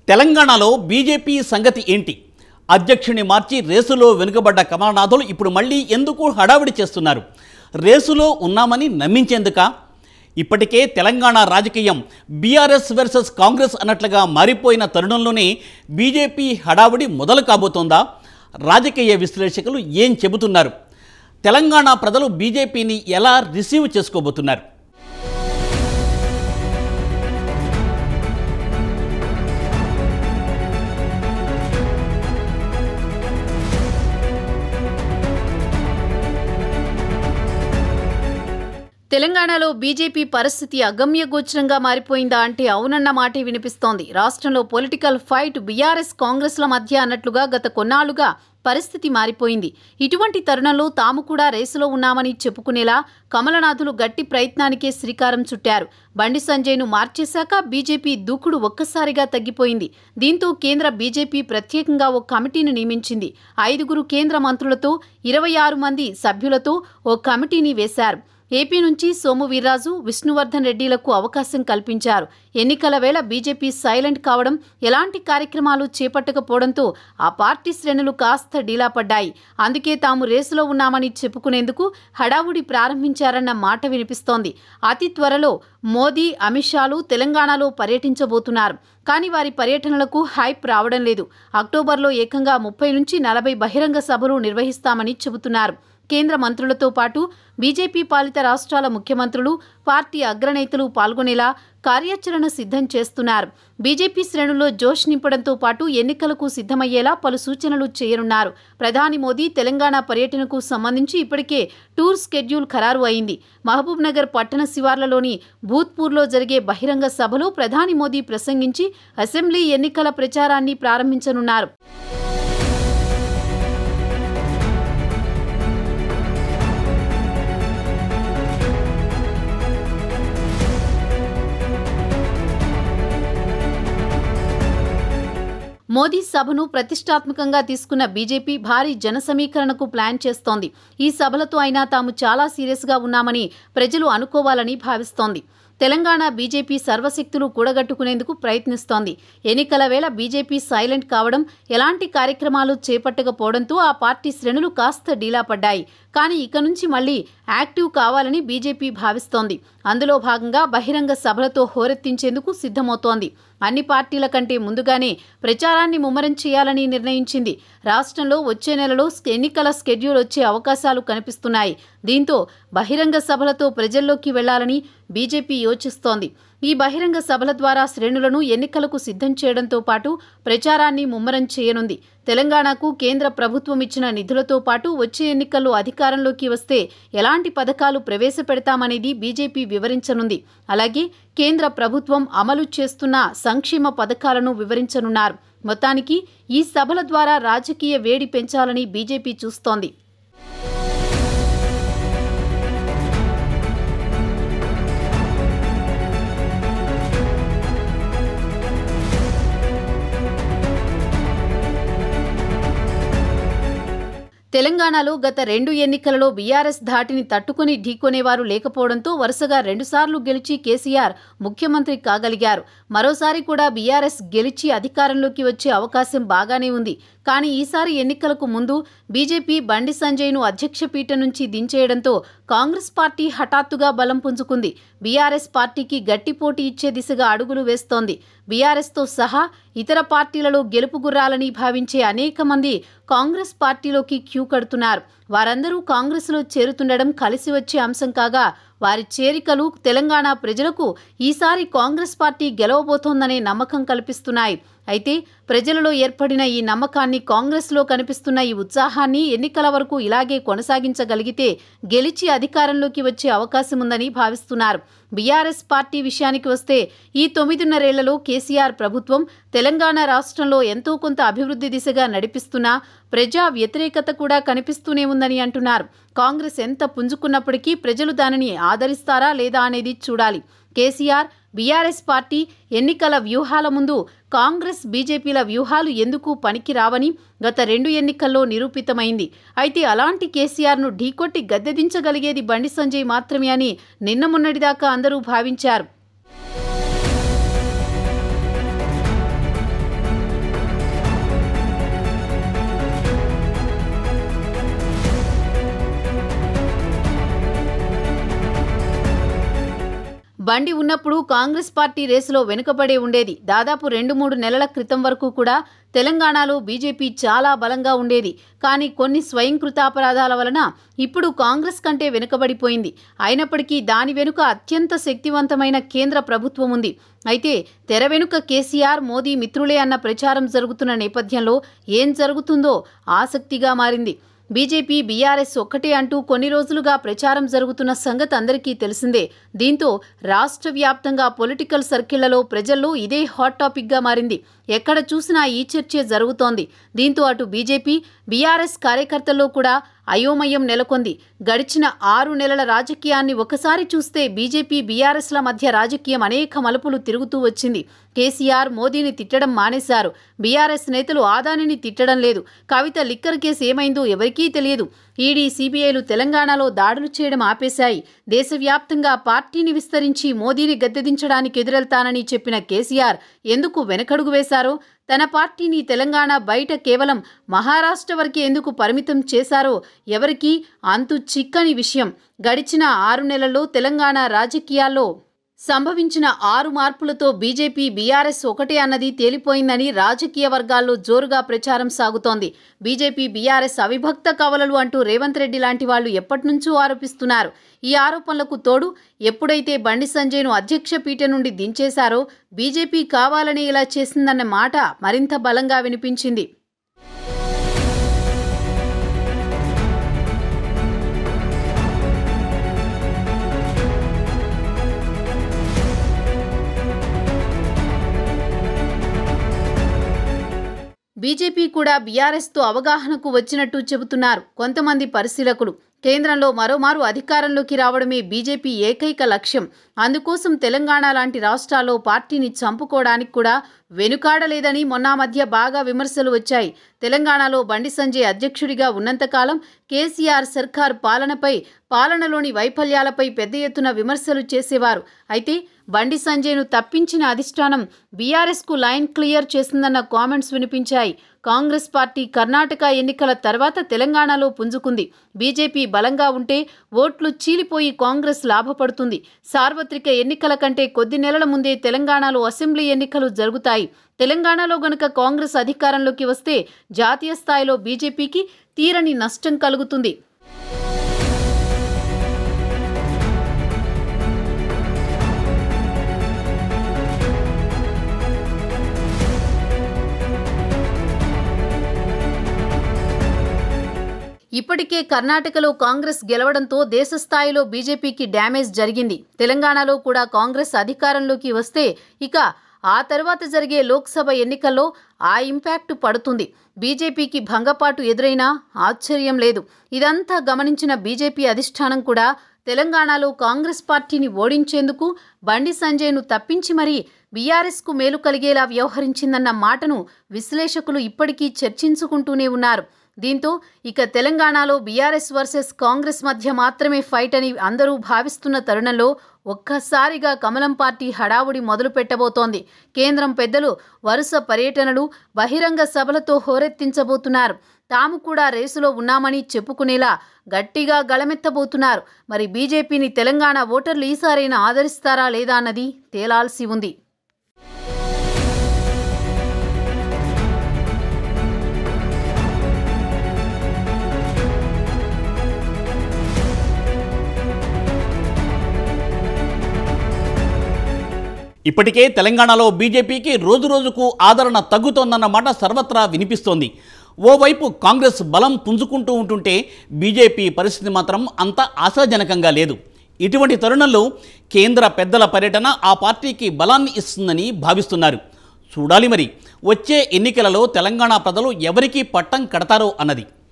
తెలంగాణలో బీజేపీ సంగతి ఏంటి అధ్యక్షుని మార్చి రేసులో వెనుకబడ్డ కమలనాథులు ఇప్పుడు మళ్ళీ ఎందుకు హడావిడి చేస్తున్నారు రేసులో ఉన్నామని నమ్మించేందుక ఇప్పటికే తెలంగాణ రాజకీయం బీఆర్ఎస్ వర్సెస్ కాంగ్రెస్ అన్నట్లుగా మారిపోయిన తరుణంలోనే బీజేపీ హడావిడి మొదలు కాబోతోందా రాజకీయ విశ్లేషకులు ఏం చెబుతున్నారు తెలంగాణ ప్రజలు బీజేపీని ఎలా రిసీవ్ చేసుకోబోతున్నారు తెలంగాణలో బీజేపీ పరిస్థితి అగమ్యగోచరంగా మారిపోయిందా అంటే అవునన్న మాటే వినిపిస్తోంది రాష్ట్రంలో పొలిటికల్ ఫైట్ బీఆర్ఎస్ కాంగ్రెస్ల మధ్య అన్నట్లుగా గత కొన్నాళ్లుగా పరిస్థితి మారిపోయింది ఇటువంటి తరుణంలో తాము కూడా రేసులో ఉన్నామని చెప్పుకునేలా కమలనాథులు గట్టి ప్రయత్నానికే శ్రీకారం చుట్టారు బండి సంజయ్ను మార్చేశాక బీజేపీ దూకుడు ఒక్కసారిగా తగ్గిపోయింది దీంతో కేంద్ర బీజేపీ ప్రత్యేకంగా ఓ కమిటీని నియమించింది ఐదుగురు కేంద్ర మంత్రులతో ఇరవై ఆరు మంది సభ్యులతో ఓ కమిటీని వేశారు ఏపీ నుంచి సోము వీర్రాజు విష్ణువర్ధన్ రెడ్డిలకు అవకాశం కల్పించారు ఎన్నికల వేళ బీజేపీ సైలెంట్ కావడం ఎలాంటి కార్యక్రమాలు చేపట్టకపోవడంతో ఆ పార్టీ శ్రేణులు కాస్త డీలా పడ్డాయి అందుకే తాము రేసులో ఉన్నామని చెప్పుకునేందుకు హడావుడి ప్రారంభించారన్న మాట వినిపిస్తోంది అతి త్వరలో మోదీ అమిత్ షాలు తెలంగాణలో పర్యటించబోతున్నారు కానీ వారి పర్యటనలకు హైప్ రావడం లేదు అక్టోబర్లో ఏకంగా ముప్పై నుంచి నలభై బహిరంగ సభలు నిర్వహిస్తామని చెబుతున్నారు కేంద్ర మంత్రులతో పాటు బీజేపీ పాలిత రాష్ట్రాల ముఖ్యమంత్రులు పార్టీ అగ్రనేతలు పాల్గొనేలా కార్యాచరణ సిద్ధం చేస్తున్నారు బీజేపీ శ్రేణుల్లో జోష్ నింపడంతో పాటు ఎన్నికలకు సిద్ధమయ్యేలా పలు సూచనలు చేయనున్నారు ప్రధాని మోదీ తెలంగాణ పర్యటనకు సంబంధించి ఇప్పటికే టూర్ స్కెడ్యూల్ ఖరారు అయింది మహబూబ్ నగర్ పట్టణ శివార్లలోని భూత్పూర్లో జరిగే బహిరంగ సభలో ప్రధాని మోదీ ప్రసంగించి అసెంబ్లీ ఎన్నికల ప్రచారాన్ని ప్రారంభించనున్నారు మోదీ సభను ప్రతిష్టాత్మకంగా తీసుకున్న బీజేపీ భారీ జన సమీకరణకు ప్లాన్ చేస్తోంది ఈ సభలతో అయినా తాము చాలా సీరియస్గా ఉన్నామని ప్రజలు అనుకోవాలని భావిస్తోంది తెలంగాణ బీజేపీ సర్వశక్తులు కూడగట్టుకునేందుకు ప్రయత్నిస్తోంది ఎన్నికల వేళ బీజేపీ సైలెంట్ కావడం ఎలాంటి కార్యక్రమాలు చేపట్టకపోవడంతో ఆ పార్టీ శ్రేణులు కాస్త డీలా పడ్డాయి కానీ ఇక నుంచి మళ్లీ యాక్టివ్ కావాలని బీజేపీ భావిస్తోంది అందులో భాగంగా బహిరంగ సభలతో హోరెత్తించేందుకు సిద్ధమవుతోంది అన్ని పార్టీల కంటే ముందుగానే ప్రచారాన్ని ముమ్మరం చేయాలని నిర్ణయించింది రాష్ట్రంలో వచ్చే నెలలో ఎన్నికల స్కెడ్యూల్ వచ్చే అవకాశాలు కనిపిస్తున్నాయి దీంతో బహిరంగ సభలతో ప్రజల్లోకి వెళ్లాలని బీజేపీ యోచిస్తోంది ఈ బహిరంగ సభల ద్వారా శ్రేణులను ఎన్నికలకు సిద్ధం చేయడంతో పాటు ప్రచారాన్ని ముమ్మరం చేయనుంది తెలంగాణకు కేంద్ర ప్రభుత్వం ఇచ్చిన నిధులతో పాటు వచ్చే ఎన్నికల్లో అధికారంలోకి వస్తే ఎలాంటి పథకాలు ప్రవేశపెడతామనేది బీజేపీ వివరించనుంది అలాగే కేంద్ర ప్రభుత్వం అమలు చేస్తున్న సంక్షేమ పథకాలను వివరించనున్నారు మొత్తానికి ఈ సభల ద్వారా రాజకీయ వేడి పెంచాలని బీజేపీ చూస్తోంది తెలంగాణలో గత రెండు ఎన్నికలలో బీఆర్ఎస్ ధాటిని తట్టుకుని ఢీకొనేవారు లేకపోవడంతో వరుసగా రెండుసార్లు గెలిచి కేసీఆర్ ముఖ్యమంత్రి కాగలిగారు మరోసారి కూడా బీఆర్ఎస్ గెలిచి అధికారంలోకి వచ్చే అవకాశం బాగానే ఉంది కానీ ఈసారి ఎన్నికలకు ముందు బీజేపీ బండి సంజయ్ను అధ్యక్ష పీఠం నుంచి దించేయడంతో కాంగ్రెస్ పార్టీ హఠాత్తుగా బలం పుంజుకుంది బీఆర్ఎస్ పార్టీకి గట్టి పోటీ ఇచ్చే దిశగా అడుగులు వేస్తోంది బీఆర్ఎస్తో సహా ఇతర పార్టీలలో గెలుపు గుర్రాలని భావించే అనేక మంది కాంగ్రెస్ పార్టీలోకి క్యూ కడుతున్నారు వారందరూ కాంగ్రెస్లో చేరుతుండడం కలిసి వచ్చే అంశం కాగా వారి చేరికలు తెలంగాణ ప్రజలకు ఈసారి కాంగ్రెస్ పార్టీ గెలవబోతోందనే నమ్మకం కల్పిస్తున్నాయి అయితే ప్రజలలో ఏర్పడిన ఈ నమ్మకాన్ని కాంగ్రెస్లో కనిపిస్తున్న ఈ ఉత్సాహాన్ని ఎన్నికల వరకు ఇలాగే కొనసాగించగలిగితే గెలిచి అధికారంలోకి వచ్చే అవకాశం ఉందని భావిస్తున్నారు బీఆర్ఎస్ పార్టీ విషయానికి వస్తే ఈ తొమ్మిదిన్నరేళ్లలో కేసీఆర్ ప్రభుత్వం తెలంగాణ రాష్ట్రంలో ఎంతో కొంత అభివృద్ధి దిశగా నడిపిస్తున్నా ప్రజా వ్యతిరేకత కూడా కనిపిస్తూనే ఉందని అంటున్నారు కాంగ్రెస్ ఎంత పుంజుకున్నప్పటికీ ప్రజలు దానిని ఆదరిస్తారా లేదా అనేది చూడాలి కేసీఆర్ బీఆర్ఎస్ పార్టీ ఎన్నికల వ్యూహాల ముందు కాంగ్రెస్ బీజేపీల వ్యూహాలు ఎందుకు పనికి రావని గత రెండు ఎన్నికల్లో నిరూపితమైంది అయితే అలాంటి కేసీఆర్ను ఢీకొట్టి గద్దెదించగలిగేది బండి సంజయ్ మాత్రమే అని నిన్న మొన్నటిదాకా అందరూ భావించారు బండి ఉన్నప్పుడు కాంగ్రెస్ పార్టీ రేసులో వెనుకబడే ఉండేది దాదాపు రెండు మూడు నెలల క్రితం వరకు కూడా తెలంగాణలో బీజేపీ చాలా బలంగా ఉండేది కానీ కొన్ని స్వయంకృతాపరాధాల వలన ఇప్పుడు కాంగ్రెస్ కంటే వెనుకబడిపోయింది అయినప్పటికీ దాని వెనుక అత్యంత శక్తివంతమైన కేంద్ర ప్రభుత్వం ఉంది అయితే తెర వెనుక కేసీఆర్ మోదీ మిత్రులే అన్న ప్రచారం జరుగుతున్న నేపథ్యంలో ఏం జరుగుతుందో ఆసక్తిగా మారింది బీజేపీ బీఆర్ఎస్ ఒక్కటే అంటూ కొన్ని రోజులుగా ప్రచారం జరుగుతున్న సంగతి అందరికీ తెలిసిందే దీంతో రాష్ట్ర వ్యాప్తంగా పొలిటికల్ సర్కిళ్లలో ప్రజల్లో ఇదే హాట్ టాపిక్గా మారింది ఎక్కడ చూసినా ఈ చర్చే జరుగుతోంది దీంతో అటు బీజేపీ బీఆర్ఎస్ కార్యకర్తల్లో కూడా అయోమయం నెలకొంది గడిచిన ఆరు నెలల రాజకీయాన్ని ఒకసారి చూస్తే బీజేపీ బీఆర్ఎస్ల మధ్య రాజకీయం అనేక మలుపులు తిరుగుతూ వచ్చింది కేసీఆర్ మోదీని తిట్టడం మానేశారు బీఆర్ఎస్ నేతలు ఆదానిని తిట్టడం లేదు కవిత లిక్కర్ కేసు ఏమైందో ఎవరికీ తెలియదు ఈడీ సిబిఐలు తెలంగాణలో దాడులు చేయడం ఆపేశాయి దేశవ్యాప్తంగా పార్టీని విస్తరించి మోదీని గద్దెదించడానికి ఎదురెళ్తానని చెప్పిన కేసీఆర్ ఎందుకు వెనకడుగు వేశారో తన పార్టీని తెలంగాణ బయట కేవలం మహారాష్ట్ర వరకే ఎందుకు పరిమితం చేశారో ఎవరికీ అంతు చిక్కని విషయం గడిచిన ఆరు నెలల్లో తెలంగాణ రాజకీయాల్లో సంభవించిన ఆరు మార్పులతో బీజేపీ బీఆర్ఎస్ ఒకటే అన్నది తేలిపోయిందని రాజకీయ వర్గాల్లో జోరుగా ప్రచారం సాగుతోంది బీజేపీ బీఆర్ఎస్ అవిభక్త కవలలు అంటూ రేవంత్ రెడ్డి లాంటి వాళ్ళు ఎప్పటినుంచో ఆరోపిస్తున్నారు ఈ ఆరోపణలకు తోడు ఎప్పుడైతే బండి సంజయ్ను అధ్యక్ష పీఠ నుండి దించేశారో బీజేపీ కావాలని ఇలా చేసిందన్న మాట మరింత బలంగా వినిపించింది బీజేపీ కూడా బీఆర్ఎస్తో అవగాహనకు వచ్చినట్టు చెబుతున్నారు కొంతమంది పరిశీలకులు కేంద్రంలో మరోమారు అధికారంలోకి రావడమే బీజేపీ ఏకైక లక్ష్యం అందుకోసం తెలంగాణ లాంటి రాష్ట్రాల్లో పార్టీని చంపుకోవడానికి కూడా వెనుకాడలేదని మొన్న మధ్య బాగా విమర్శలు వచ్చాయి తెలంగాణలో బండి సంజయ్ అధ్యక్షుడిగా ఉన్నంతకాలం కేసీఆర్ సర్కార్ పాలనపై పాలనలోని వైఫల్యాలపై పెద్ద ఎత్తున విమర్శలు చేసేవారు అయితే బండి సంజయ్ను తప్పించిన అధిష్టానం బీఆర్ఎస్కు లైన్ క్లియర్ చేసిందన్న కామెంట్స్ వినిపించాయి కాంగ్రెస్ పార్టీ కర్ణాటక ఎన్నికల తర్వాత తెలంగాణలో పుంజుకుంది బీజేపీ బలంగా ఉంటే ఓట్లు చీలిపోయి కాంగ్రెస్ లాభపడుతుంది సార్వత్రిక ఎన్నికల కంటే కొద్ది నెలల ముందే తెలంగాణలో అసెంబ్లీ ఎన్నికలు జరుగుతాయి తెలంగాణలో గనుక కాంగ్రెస్ అధికారంలోకి వస్తే జాతీయ స్థాయిలో బీజేపీకి తీరని నష్టం కలుగుతుంది ఇప్పటికే కర్ణాటకలో కాంగ్రెస్ గెలవడంతో దేశ స్థాయిలో బీజేపీకి డ్యామేజ్ జరిగింది తెలంగాణలో కూడా కాంగ్రెస్ అధికారంలోకి వస్తే ఇక ఆ తర్వాత జరిగే లోక్సభ ఎన్నికల్లో ఆ ఇంపాక్ట్ పడుతుంది బీజేపీకి భంగపాటు ఎదురైనా ఆశ్చర్యం లేదు ఇదంతా గమనించిన బీజేపీ అధిష్టానం కూడా తెలంగాణలో కాంగ్రెస్ పార్టీని ఓడించేందుకు బండి సంజయ్ను తప్పించి మరీ బీఆర్ఎస్కు మేలు కలిగేలా వ్యవహరించిందన్న మాటను విశ్లేషకులు ఇప్పటికీ చర్చించుకుంటూనే ఉన్నారు దీంతో ఇక తెలంగాణలో బీఆర్ఎస్ వర్సెస్ కాంగ్రెస్ మధ్య మాత్రమే ఫైట్ అని అందరూ భావిస్తున్న తరుణంలో ఒక్కసారిగా కమలం పార్టీ హడావుడి మొదలు పెట్టబోతోంది కేంద్రం పెద్దలు వరుస పర్యటనలు బహిరంగ సభలతో హోరెత్తించబోతున్నారు తాము కూడా రేసులో ఉన్నామని చెప్పుకునేలా గట్టిగా గళమెత్తబోతున్నారు మరి బీజేపీని తెలంగాణ ఓటర్లు ఈసారైనా ఆదరిస్తారా లేదా అన్నది తేలాల్సి ఉంది ఇప్పటికే తెలంగాణలో బీజేపీకి రోజురోజుకు ఆదరణ తగ్గుతోందన్నమాట సర్వత్రా వినిపిస్తోంది ఓవైపు కాంగ్రెస్ బలం పుంజుకుంటూ ఉంటుంటే బీజేపీ పరిస్థితి మాత్రం అంత ఆశాజనకంగా లేదు ఇటువంటి తరుణంలో కేంద్ర పెద్దల పర్యటన ఆ పార్టీకి బలాన్ని ఇస్తుందని భావిస్తున్నారు చూడాలి మరి వచ్చే ఎన్నికలలో తెలంగాణ ప్రజలు ఎవరికి పట్టం కడతారో అన్నది